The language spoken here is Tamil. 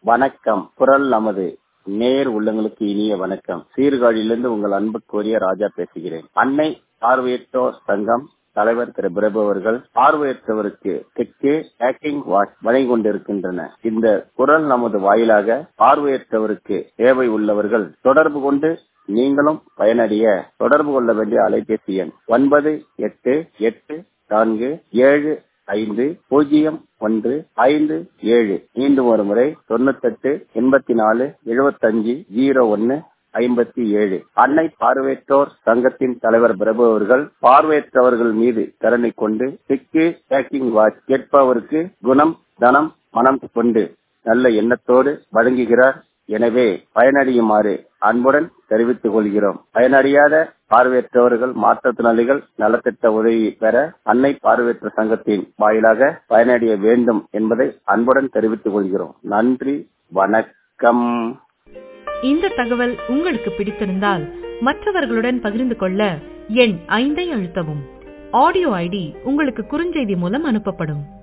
வணக்கம் குரல் நமது நேர் உள்ளங்களுக்கு இனிய வணக்கம் சீர்காழியிலிருந்து உங்கள் அன்புக்குரிய ராஜா பேசுகிறேன் அன்னை பார்வையற்றோர் சங்கம் தலைவர் திரு பிரபு அவர்கள் பார்வையற்றவருக்கு தெற்கே ஹேக்கிங் வாட்ச் வழங்கிக் கொண்டிருக்கின்றன இந்த குரல் நமது வாயிலாக பார்வையற்றவருக்கு தேவை உள்ளவர்கள் தொடர்பு கொண்டு நீங்களும் பயனடைய தொடர்பு கொள்ள வேண்டிய அலைபேசி எண் ஒன்பது எட்டு எட்டு நான்கு ஏழு ஐந்து பூஜ்ஜியம் ஒன்று ஐந்து ஏழு மீண்டும் ஒரு முறை தொண்ணூத்தெட்டு எண்பத்தி நாலு எழுபத்தஞ்சு ஜீரோ ஒன்னு ஐம்பத்தி ஏழு அன்னை பார்வையற்றோர் சங்கத்தின் தலைவர் பிரபு அவர்கள் பார்வையற்றவர்கள் மீது கருணை கொண்டு சிக்கு பேக்கிங் வாட்ச் கேட்பவருக்கு குணம் தனம் மனம் கொண்டு நல்ல எண்ணத்தோடு வழங்குகிறார் எனவே பயனடையுமாறு அன்புடன் தெரிவித்துக் கொள்கிறோம் பயனடையாத பார்வையற்றவர்கள் மாற்றுத்திறனாளிகள் நலத்திட்ட உதவி பெற அன்னை பார்வையற்ற சங்கத்தின் வாயிலாக பயனடைய வேண்டும் என்பதை அன்புடன் தெரிவித்துக் கொள்கிறோம் நன்றி வணக்கம் இந்த தகவல் உங்களுக்கு பிடித்திருந்தால் மற்றவர்களுடன் பகிர்ந்து கொள்ள எண் ஐந்தை அழுத்தவும் ஆடியோ ஐடி உங்களுக்கு குறுஞ்செய்தி மூலம் அனுப்பப்படும்